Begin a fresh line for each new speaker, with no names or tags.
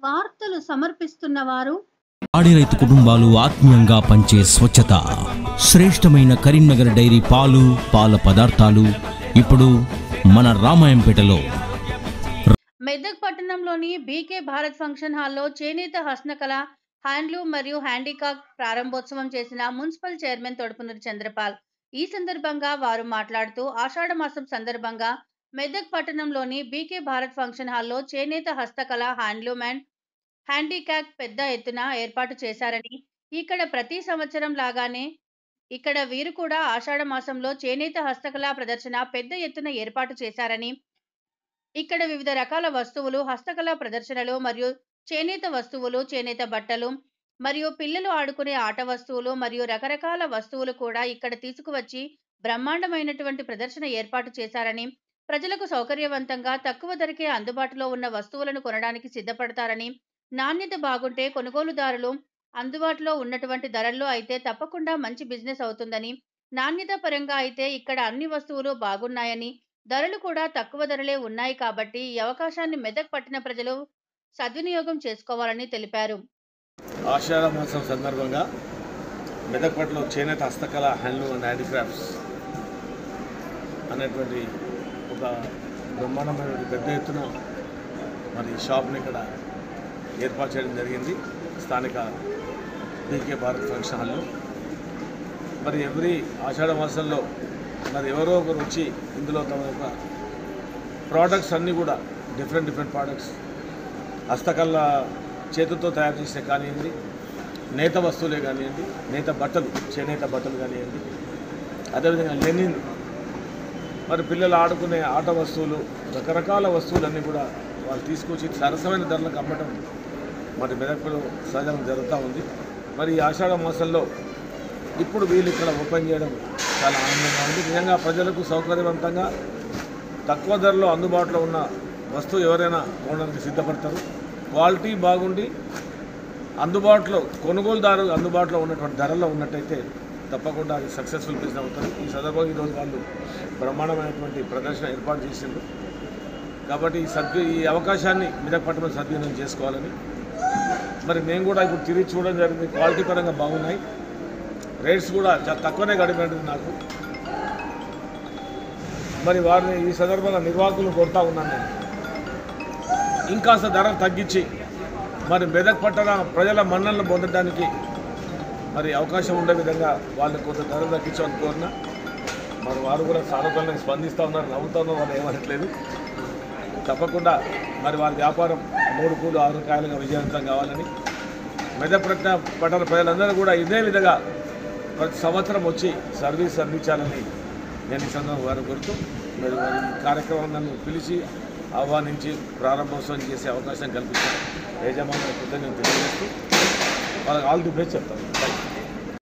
వార్తలు సమర్పిస్తున్న వారు
పాడి రైతు కుటుంబాలు ఆత్మీయంగా పంచే స్వచ్ఛత శ్రేష్టమైన కరీంనగర్ డైరీ పాలు పాల పదార్థాలు ఇప్పుడు మన రామాయంపేటలో
మెదక్ పట్టణంలోని బీకే భారత్ ఫంక్షన్ హాల్లో చేనేత హస్తకళ హ్యాండ్లూమ్ మరియు హ్యాండీకాక్ ప్రారంభోత్సవం చేసిన మున్సిపల్ చైర్మన్ తొడుపునూరి చంద్రపాల్ ఈ సందర్భంగా వారు మాట్లాడుతూ ఆషాఢ మాసం సందర్భంగా మెదక్ పట్టణంలోని బీకే భారత్ ఫంక్షన్ హాల్లో చేనేత హస్తకళ హ్యాండ్లూమ్ అండ్ హ్యాండీక్యాక్ పెద్ద ఎత్తున ఏర్పాటు చేశారని ఇక్కడ ప్రతి సంవత్సరం లాగానే ఇక్కడ వీరు కూడా ఆషాఢ మాసంలో చేనేత హస్తకళ ప్రదర్శన పెద్ద ఎత్తున ఏర్పాటు చేశారని ఇక్కడ వివిధ రకాల వస్తువులు హస్తకళ ప్రదర్శనలు మరియు చేనేత వస్తువులు చేనేత బట్టలు మరియు పిల్లలు ఆడుకునే ఆట వస్తువులు మరియు రకరకాల వస్తువులు కూడా ఇక్కడ తీసుకువచ్చి బ్రహ్మాండమైనటువంటి ప్రదర్శన ఏర్పాటు చేశారని ప్రజలకు సౌకర్యవంతంగా తక్కువ ధరకే అందుబాటులో ఉన్న వస్తువులను కొనడానికి సిద్ధపడతారని నాణ్యత బాగుంటే కొనుగోలుదారులు అందుబాటులో ఉన్నటువంటి ధరల్లో అయితే తప్పకుండా మంచి బిజినెస్ అవుతుందని నాణ్యత పరంగా అయితే ఇక్కడ అన్ని వస్తువులు బాగున్నాయని ధరలు కూడా తక్కువ ధరలే ఉన్నాయి కాబట్టి ఈ అవకాశాన్ని మెదక్ పట్టిన ప్రజలు సద్వినియోగం చేసుకోవాలని తెలిపారు
ఆషాఢ మాసం సందర్భంగా మెదక్పట్లో చేనేత హస్తకళ హ్యాండ్లూమ్ అండ్ హ్యాండీక్రాఫ్ట్స్ అనేటువంటి ఒక బ్రహ్మాండమైన పెద్ద ఎత్తున మరి షాప్ని ఇక్కడ ఏర్పాటు చేయడం జరిగింది స్థానిక బీకే భారత్ ఫంక్షన్ హాల్లో మరి ఎవ్రీ ఆషాఢ మాసంలో మరి ఎవరో ఒకరు వచ్చి ఇందులో తమ యొక్క ప్రోడక్ట్స్ అన్నీ కూడా డిఫరెంట్ డిఫరెంట్ ప్రోడక్ట్స్ హస్తకళ చేతితో తయారు చేసే కానివ్వండి నేత వస్తువులే కానివ్వండి నేత బట్టలు చేనేత బట్టలు కానివ్వండి అదేవిధంగా లెనిన్ మరి పిల్లలు ఆడుకునే ఆట వస్తువులు రకరకాల వస్తువులన్నీ కూడా వాళ్ళు తీసుకొచ్చి సరసమైన ధరలకు అమ్మటం మరి మెదక్లో సహజంగా జరుగుతూ ఉంది మరి ఈ ఆషాఢ మాసంలో ఇప్పుడు వీళ్ళు ఇక్కడ ఓపెన్ చేయడం చాలా ఆనందంగా ఉంది నిజంగా ప్రజలకు సౌకర్యవంతంగా తక్కువ ధరలో అందుబాటులో ఉన్న వస్తువు ఎవరైనా కొనడానికి సిద్ధపడతారు క్వాలిటీ బాగుండి అందుబాటులో కొనుగోలుదారు అందుబాటులో ఉన్నటువంటి ధరల్లో ఉన్నట్టయితే తప్పకుండా అది సక్సెస్ఫుల్ బిజినెస్ అవుతుంది ఈ సందర్భంగా ఈరోజు వాళ్ళు బ్రహ్మాండమైనటువంటి ప్రదర్శన ఏర్పాటు చేసిండ్రు కాబట్టి ఈ సద్వి ఈ అవకాశాన్ని మెదక్ పట్టణం సద్వినియోగం చేసుకోవాలని మరి మేము కూడా ఇప్పుడు తిరిగి చూడడం జరిగింది క్వాలిటీ పరంగా బాగున్నాయి రేట్స్ కూడా చాలా తక్కువనే గడిపినట్టు నాకు మరి వారిని ఈ సందర్భంగా నిర్వాహకులు కొడతా ఉన్నాను నేను ఇంకాస్త ధర తగ్గించి మరి మెదక్ పట్టణ ప్రజల మన్నలను పొందడానికి మరి అవకాశం ఉండే విధంగా వాళ్ళు కొంత ధర తగ్గించమని కోరిన మరి వారు కూడా సానుకూలంగా స్పందిస్తూ ఉన్నారు నవ్వుతూ ఉన్నారు వాళ్ళు ఏమనట్లేదు తప్పకుండా మరి వారి వ్యాపారం మూడు కూలు ఆరు కాయలుగా విజయవంతం కావాలని మెదక్ పట్టణ పట్టణ ప్రజలందరూ కూడా ఇదే విధంగా ప్రతి సంవత్సరం వచ్చి సర్వీస్ అందించాలని నేను ఈ సందర్భంగా వారు కోరుతూ మరి వారి ఈ కార్యక్రమం నన్ను పిలిచి ఆహ్వానించి ప్రారంభోత్సవం చేసే అవకాశం కల్పించారు యజమానుల కృతజ్ఞతలు తెలియజేస్తూ వాళ్ళకి ఆల్ ది బెస్ట్ చెప్తాను థ్యాంక్ యూ